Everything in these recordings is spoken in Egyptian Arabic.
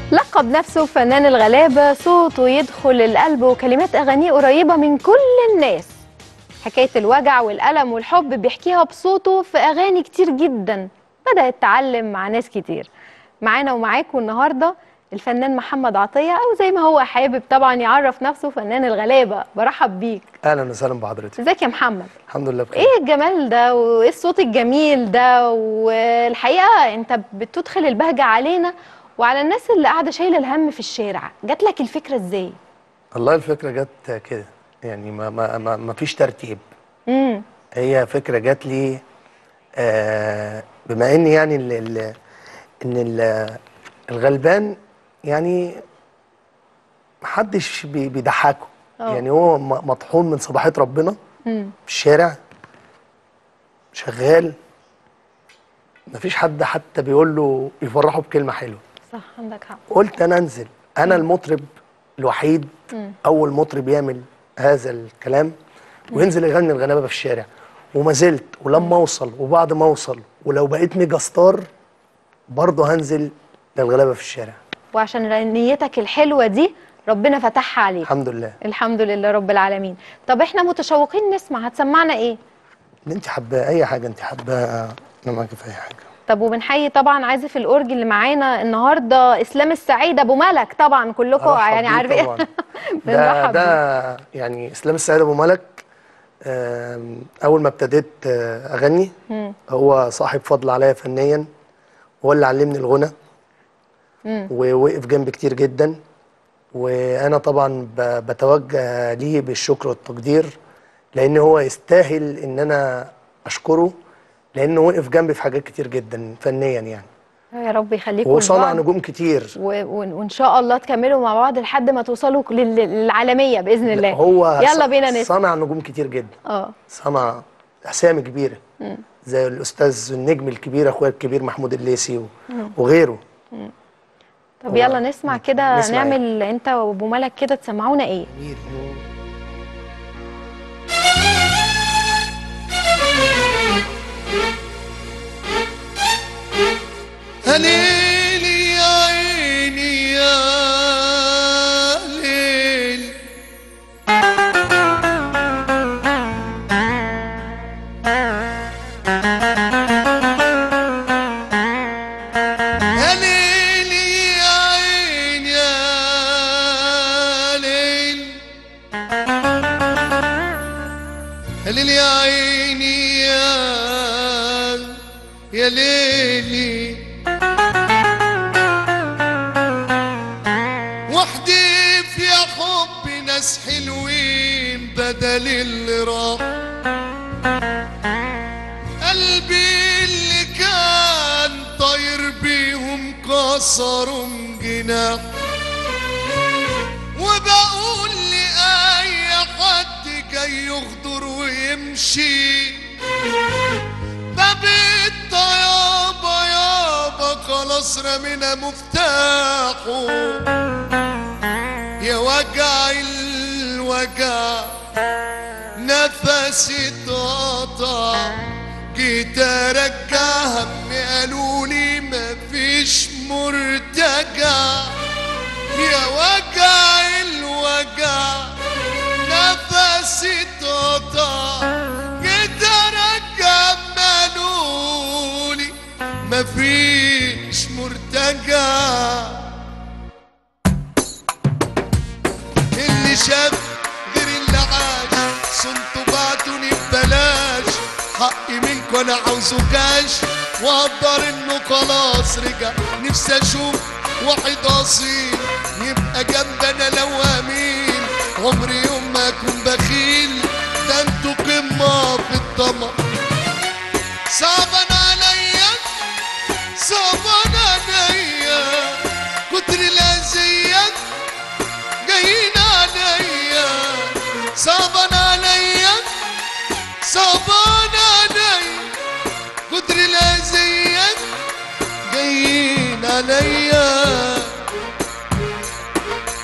لقب نفسه فنان الغلابة صوته يدخل القلب وكلمات أغانيه قريبة من كل الناس حكاية الوجع والألم والحب بيحكيها بصوته في أغاني كتير جدا بدأ يتعلم مع ناس كتير معانا ومعاكم النهاردة الفنان محمد عطية أو زي ما هو حابب طبعا يعرف نفسه فنان الغلابة برحب بيك اهلا وسهلا بحضرتك ازيك يا محمد الحمد لله بخير ايه الجمال ده وايه الصوت الجميل ده والحقيقه انت بتدخل البهجه علينا وعلى الناس اللي قاعده شايله الهم في الشارع جات لك الفكره ازاي والله الفكره جت كده يعني ما ما ما, ما فيش ترتيب امم هي فكره جت لي آه بما ان يعني ال ال ان ال الغلبان يعني محدش بي- بيضحكه أه. يعني هو م- مطحون من صباحيه ربنا امم في الشارع شغال مفيش حد حتى بيقول له يفرحه بكلمه حلوه صح عندك حق قلت انا انزل انا المطرب الوحيد مم. اول مطرب يعمل هذا الكلام وينزل يغني الغلابه في الشارع وما زلت ولما اوصل وبعد ما اوصل ولو بقيت ميجا ستار برضه هنزل للغلابه في الشارع وعشان نيتك الحلوه دي ربنا فتحها عليك الحمد لله الحمد لله رب العالمين طب احنا متشوقين نسمع هتسمعنا ايه اللي انت حباه اي حاجه انت حباها انا معاكي في اي حاجه طب وبنحيي طبعا عازف الاورج اللي معانا النهارده اسلام السعيد ابو ملك طبعا كلكم أرحب يعني بيه عارفين طبعاً. ده بنرحب بيه. ده يعني اسلام السعيد ابو ملك آم، اول ما ابتديت آه، اغني مم. هو صاحب فضل عليا فنيا هو اللي علمني الغنى مم. ووقف جنبي كتير جدا وانا طبعا ب- بتوجه ليه بالشكر والتقدير لان هو يستاهل ان انا اشكره لانه وقف جنبي في حاجات كتير جدا فنيا يعني يا رب يخليكم وصنع لبعض. نجوم كتير و- و- وان شاء الله تكملوا مع بعض لحد ما توصلوا لل- للعالميه باذن الله هو يلا ص- بينا نسمع صنع نجوم كتير جدا اه صنع اسامي كبيره زي الاستاذ النجم الكبير اخويا الكبير محمود الليثي و- وغيره طب هو- يلا نسمع كده نسمع إيه؟ نعمل انت وابو ملك كده تسمعونا ايه هليلي يا عيني يا ليل هليلي يا عيني يا ليل هليل يا عيني يا يا ليلي وحدي في حبي ناس حلوين بدل اللي راح قلبي اللي كان طاير بيهم كسرهم جناح وبقول لأي حد جاي يغدر ويمشي باب الطيابة يابا خلاص رمينا مفتاحه يا وجع الوجع نفسي اتقطع جيت ارجع هم قالوا لي مفيش مرتجع يا وجع الوجع نفسي اتقطع جيت ارجع قالوا لي مفيش مرتجع اللي شاف غير اللي عاش صنتوا بعتوني ببلاش حقي منكم انا عاوزه كاش واقدر انه خلاص رجع نفسي اشوف واحد اصيل يبقى جنبنا لو امين عمري يوم ما اكون بخيل ده انتوا قمه في الطمع صعبان عليا صعبان عليا كتر الاذيه جايين عليا صعبان عليا صعبان عليا كتر الاذيه جايين عليا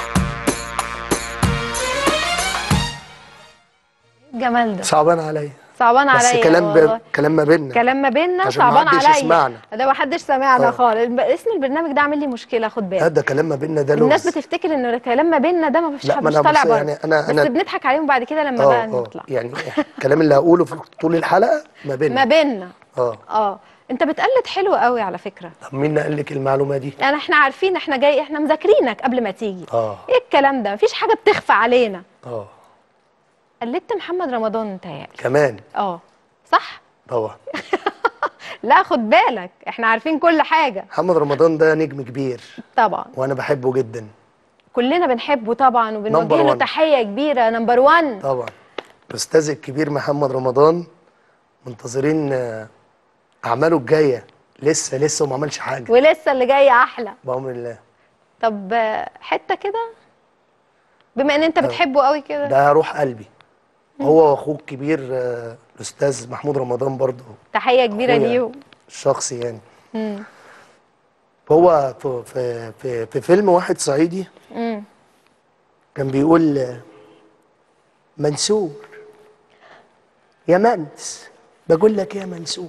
الجمال ده صعبان عليا صعبان بس عليا كلام والله. ب... كلام ما بيننا كلام ما بيننا عشان صعبان محدش عليا يسمعنا. ده ما حدش سمعنا آه. خالص الب- اسم البرنامج ده عامل لي مشكله خد بالك هذا كلام ما بيننا ده الناس لغز بتفتكر ان الكلام ما بيننا ده ما فيش لا، ما مش أنا طالع بص بره يعني أنا- بس أنا- بنضحك عليهم بعد كده لما اه بقى اه نطلع يعني الكلام اللي هقوله في طول الحلقه ما بيننا ما بيننا اه اه انت بتقلد حلو قوي على فكره طب مين قال لك المعلومه دي يعني احنا عارفين احنا جاي احنا مذاكرينك قبل ما تيجي اه ايه الكلام ده مفيش حاجه بتخفى علينا اه قلدت محمد رمضان متهيألي كمان اه صح طبعا لا خد بالك احنا عارفين كل حاجه محمد رمضان ده نجم كبير طبعا وانا بحبه جدا كلنا بنحبه طبعا وبنوجه Number له one. تحيه كبيره نمبر 1 طبعا الاستاذ الكبير محمد رمضان منتظرين آه، اعماله الجايه لسه لسه وما عملش حاجه ولسه اللي جاي احلى بامر الله طب آه، حته كده بما ان انت بتحبه قوي كده ده روح قلبي هو واخوه الكبير آه، الاستاذ محمود رمضان برضه تحيه كبيره أخويا ليهم الشخصي يعني مم. هو في في في, في فيلم واحد صعيدي مم. كان بيقول آه، منصور يا منس بقول لك يا منصور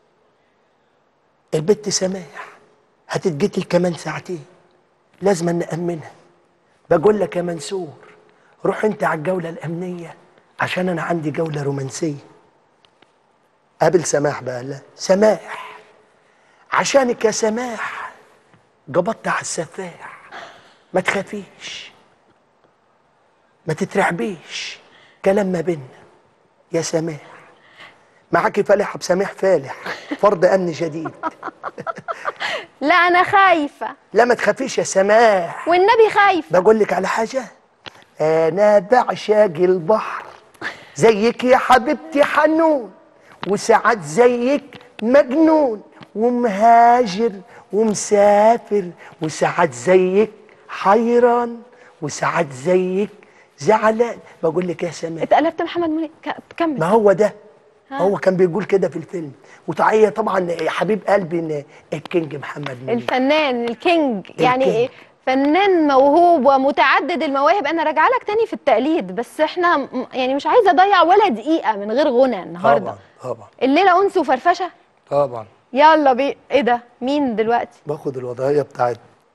البت سماح هتتقتل كمان ساعتين لازم نأمنها بقول لك يا منصور روح انت على الجولة الأمنية عشان أنا عندي جولة رومانسية قابل سماح بقى لا سماح عشانك يا سماح قبضت على السفاح ما تخافيش ما تترعبيش كلام ما بينا يا سماح معاكي فالح بسميح فالح فرض امن شديد لا انا خايفه لا ما تخافيش يا سماح والنبي خايفه بقول لك على حاجه انا بعشق البحر زيك يا حبيبتي حنون وساعات زيك مجنون ومهاجر ومسافر وساعات زيك حيران وساعات زيك زعلان بقول لك يا سماح اتقلبت محمد منير ك- كمل ما هو ده هو كان بيقول كده في الفيلم وتعية طبعا حبيب قلبي ان الكينج محمد منير الفنان الكينج يعني الكينج. إيه؟ فنان موهوب ومتعدد المواهب انا راجعه لك تاني في التقليد بس احنا م- يعني مش عايزه اضيع ولا دقيقه من غير غنى النهارده طبعا طبعا الليله انس وفرفشه طبعا يلا بي ايه ده مين دلوقتي باخد الوضعيه بتاعت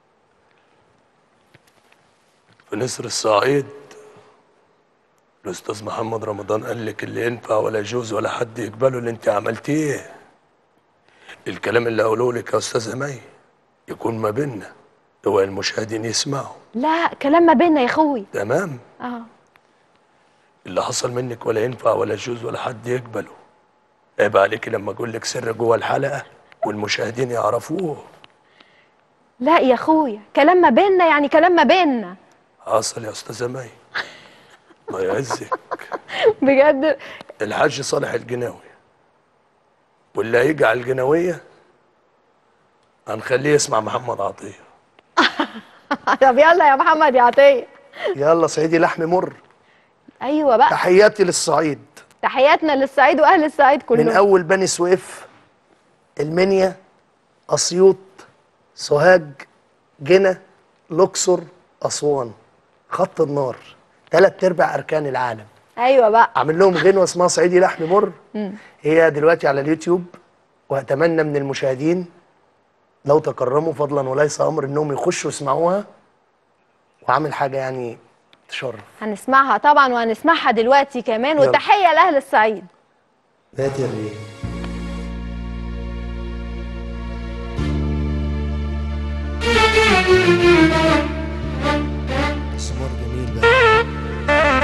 في نسر الصعيد الاستاذ محمد رمضان قال لك اللي ينفع ولا يجوز ولا حد يقبله اللي انت عملتيه الكلام اللي اقوله لك يا استاذه مي يكون ما بيننا هو المشاهدين يسمعوا لا كلام ما بيننا يا اخوي تمام اه اللي حصل منك ولا ينفع ولا يجوز ولا حد يقبله عيب عليك لما اقول لك سر جوه الحلقه والمشاهدين يعرفوه لا يا اخويا كلام ما بيننا يعني كلام ما بيننا حصل يا استاذه مي ما يعزك بجد الحاج صالح الجناوي واللي هيجي على الجناوية هنخليه يسمع محمد عطية طب يلا يا محمد يا عطيه يلا صعيدي لحم مر ايوه بقى تحياتي للصعيد تحياتنا للصعيد واهل الصعيد من كلهم اول بني سويف المنيا اسيوط سوهاج جنة الاقصر اسوان خط النار ثلاث ارباع اركان العالم ايوه بقى عامل لهم غنوه اسمها صعيدي لحم مر هي دلوقتي على اليوتيوب واتمنى من المشاهدين لو تكرموا فضلا وليس امر انهم يخشوا يسمعوها وعامل حاجه يعني تشرف هنسمعها طبعا وهنسمعها دلوقتي كمان يلا. وتحيه لاهل الصعيد ذات الريح مسمار جميل بقى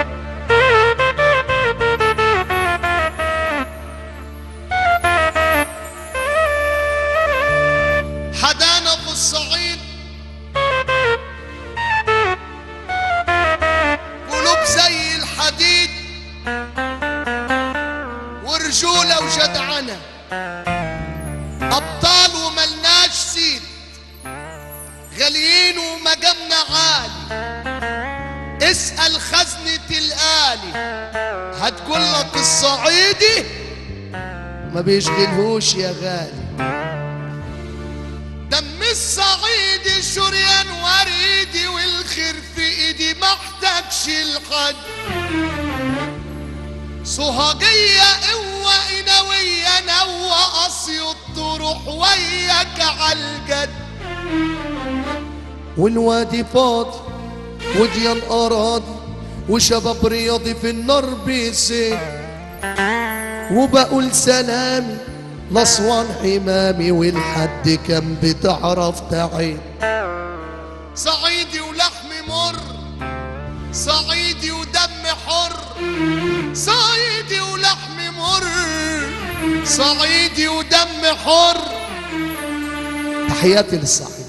حدانا في الصعيد قلوب زي الحديد ورجولة وجدعنة أبطال وملناش سيد غاليين ومقامنا عالي اسأل خزنة الآلي هتقول لك الصعيدي ما بيشغلهوش يا غالي دم الصعيد شريان وريدي والخير في ايدي ما احتاجش لحد صهاجية قوة ونروح وياك عالجد والوادي فاضي وديان أراضي وشباب رياضي في النار بيسيل وبقول سلامي لأسوان حمامي والحد كان بتعرف تعين صعيدي ولحم مر صعيدي ودم حر صعيدي ولحم مر صعيدي ودم حر تحياتي للصعيد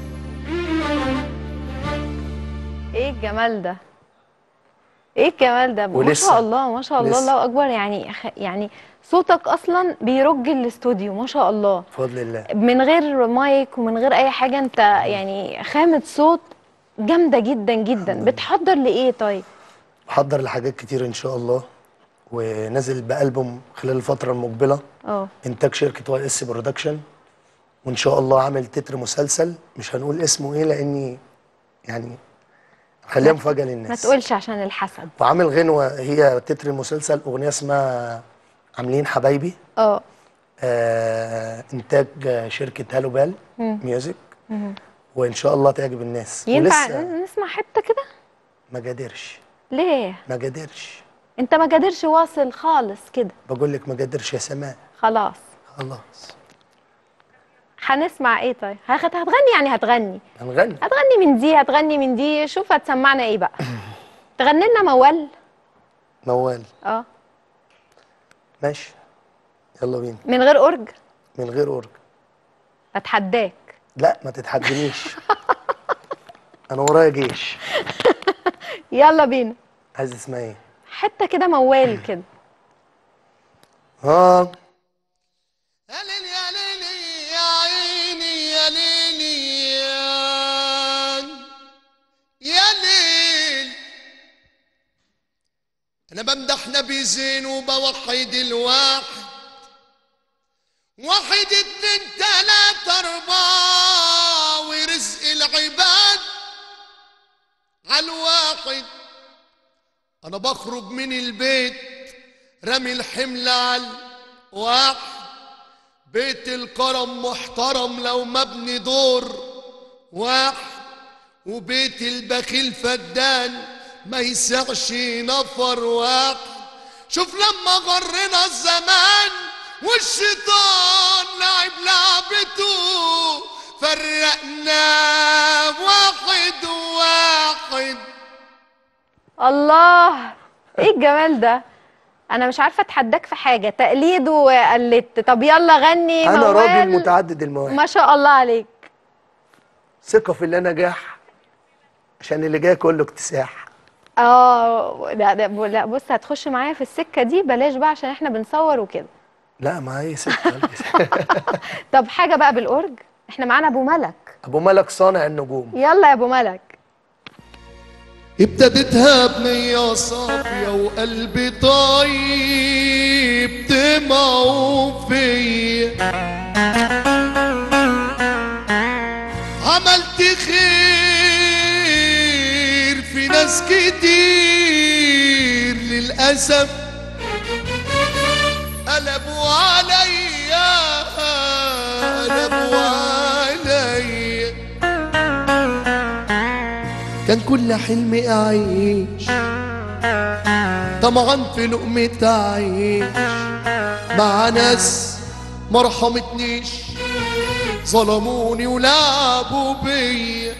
ايه الجمال ده ايه الجمال ده ما ولسه. شاء الله ما شاء الله لسه. الله اكبر يعني خ- يعني صوتك اصلا بيرج الاستوديو ما شاء الله بفضل الله من غير مايك ومن غير اي حاجه انت يعني خامه صوت جامده جدا جدا بتحضر لايه طيب بحضر لحاجات كتير ان شاء الله ونازل بألبوم خلال الفترة المقبلة اه انتاج شركة واي اس برودكشن وان شاء الله عامل تتر مسلسل مش هنقول اسمه ايه لاني يعني خليها مفاجأة ما للناس تقولش عشان الحسد وعامل غنوة هي تتر المسلسل اغنية اسمها عاملين حبايبي اه آه انتاج شركة هالو بال ميوزك وان شاء الله تعجب الناس ينفع ولسه نسمع حته كده ما قادرش ليه ما قادرش انت ما قادرش واصل خالص كده بقول لك ما قادرش يا سماء خلاص خلاص هنسمع ايه طيب هخ- هتغني يعني هتغني هنغني هتغني من دي هتغني من دي شوف هتسمعنا ايه بقى تغني لنا موال موال اه ماشي يلا بينا من غير اورج من غير اورج اتحداك لا ما تتحدنيش انا ورايا جيش يلا بينا عايز اسمها ايه حته كده موال كده اه يا ليل يا ليلي يا عيني يا ليلي يا يا ليل انا بمدح نبي زين وبوحد الواحد واحد اتنين تلاتة أربعة ورزق العباد عالواحد أنا بخرج من البيت رمي الحمل على الواحد بيت الكرم محترم لو مبني دور واحد وبيت البخيل فدان ما يسعش نفر واحد شوف لما غرنا الزمان والشيطان لعب لعبته فرقنا واحد واحد الله ايه الجمال ده انا مش عارفه اتحداك في حاجه تقليد وقلدت طب يلا غني انا موال راجل متعدد المواهب ما شاء الله عليك ثقه في اللي نجاح عشان اللي جاي كله اكتساح اه لا لا لا بص هتخش معايا في السكه دي بلاش بقى عشان احنا بنصور وكده لا ما هي سكه طب حاجه بقى بالاورج احنا معانا ابو ملك ابو ملك صانع النجوم يلا يا ابو ملك ابتديتها بنية صافية وقلبي طيب طمعوا فيا عملت خير في ناس كتير للأسف قلبوا عليا قلبوا عليا كان كل حلمي أعيش طمعا في لقمة عيش مع ناس ما رحمتنيش ظلموني ولعبوا بيا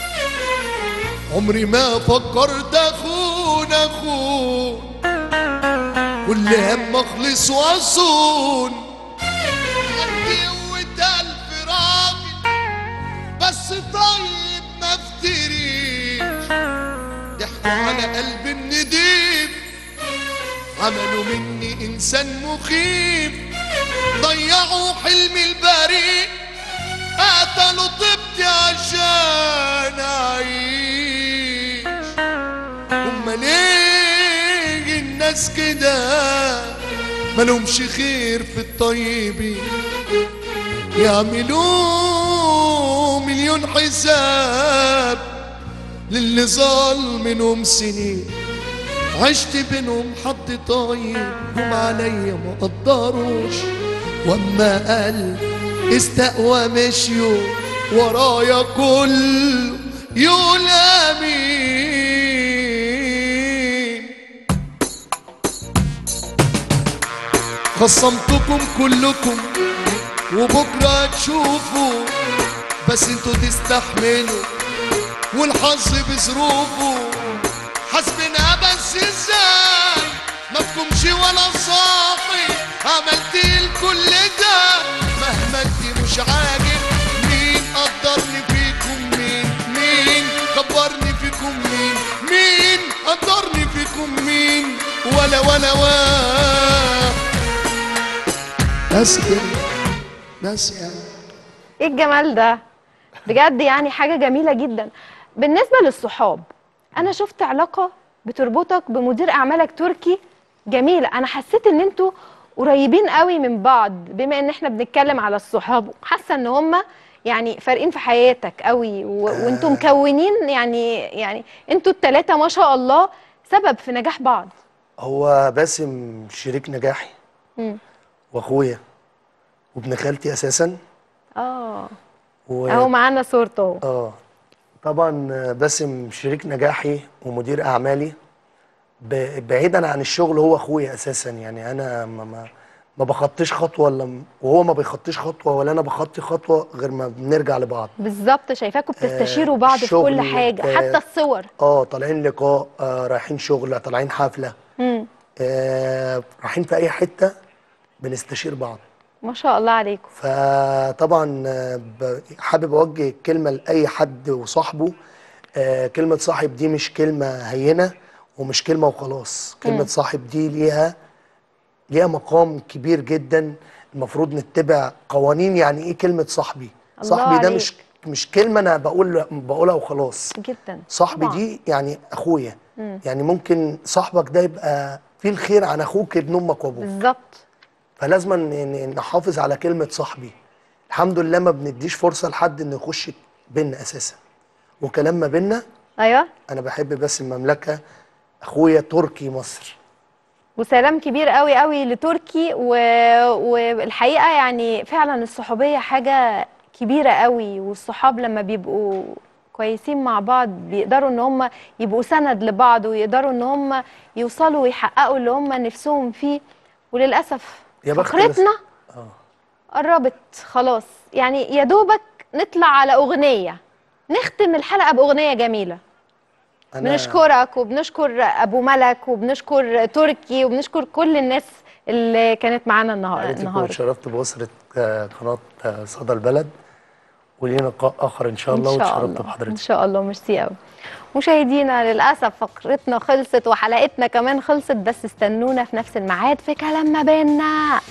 عمري ما فكرت اخون اخون كل هم اخلص واصون عندي قوة الف راجل بس طيب ما افتريش ضحكوا على قلبي النديم عملوا مني انسان مخيف ضيعوا حلمي البريء قتلوا طيبتي عشان اعيش هما ليه الناس كده ملهمش خير في الطيبين يعملوا مليون حساب للي ظل منهم سنين عشت بينهم حد طيب جم عليا ما قدروش واما قال استقوى مشيوا ورايا كل يقول امين خصمتكم كلكم وبكره تشوفوا بس انتوا تستحملوا والحظ بظروفه حسبنا بس ازاي ما بكمش ولا صاحي عملت الكل ده مهما انت مش عاجب مين قدرني فيكم مين مين كبرني فيكم مين مين قدرني فيكم مين ولا ولا ولا بس كده بس يعني ايه الجمال ده بجد يعني حاجه جميله جدا بالنسبه للصحاب انا شفت علاقه بتربطك بمدير اعمالك تركي جميله انا حسيت ان انتوا قريبين قوي من بعض بما ان احنا بنتكلم على الصحاب حاسه ان هم يعني فارقين في حياتك قوي و... وانتوا مكونين يعني يعني انتوا الثلاثه ما شاء الله سبب في نجاح بعض هو باسم شريك نجاحي مم. واخويا وابن خالتي اساسا اه و... اهو معانا صورته اهو اه طبعا باسم شريك نجاحي ومدير اعمالي ب- بعيدا عن الشغل هو اخويا اساسا يعني انا ما ما, ما بخطيش خطوه ولا م- وهو ما بيخطيش خطوه ولا انا بخطي خطوه غير ما بنرجع لبعض بالظبط شايفاكم بتستشيروا بعض في كل شغل، حاجه آه، حتى الصور اه طالعين لقاء آه رايحين شغل طالعين حفله مم. آه رايحين في اي حته بنستشير بعض ما شاء الله عليكم فطبعا آه، ب- حابب اوجه كلمه لاي حد وصاحبه آه، كلمه صاحب دي مش كلمه هينه ومش كلمه وخلاص كلمه صاحب دي ليها ليها مقام كبير جدا المفروض نتبع قوانين يعني ايه كلمه صاحبي الله صاحبي ده عليك. مش مش كلمه انا بقول بقولها وخلاص جدا صاحبي طبعاً. دي يعني اخويا يعني ممكن صاحبك ده يبقى فيه الخير عن اخوك ابن امك وابوك بالظبط فلازم ن- ن- نحافظ على كلمة صاحبي الحمد لله ما بنديش فرصة لحد انه يخش بينا اساسا وكلام ما بينا ايوه انا بحب بس المملكة اخويا تركي مصر وسلام كبير قوي قوي لتركي و... والحقيقه يعني فعلا الصحوبيه حاجه كبيره قوي والصحاب لما بيبقوا كويسين مع بعض بيقدروا ان هم يبقوا سند لبعض ويقدروا ان هم يوصلوا ويحققوا اللي هم نفسهم فيه وللاسف يا بخت فقرتنا اه قربت خلاص يعني يا دوبك نطلع على اغنيه نختم الحلقه باغنيه جميله انا بنشكرك وبنشكر ابو ملك وبنشكر تركي وبنشكر كل الناس اللي كانت معانا النهار عائلتك النهارده واتشرفت بأسرة آه، قناة آه، صدى البلد ولينا لقاء اخر ان شاء الله ان شاء واتشرفت الله ان بحضرتك شاء الله ميرسي قوي مشاهدينا للاسف فقرتنا خلصت وحلقتنا كمان خلصت بس استنونا في نفس الميعاد في كلام ما بينا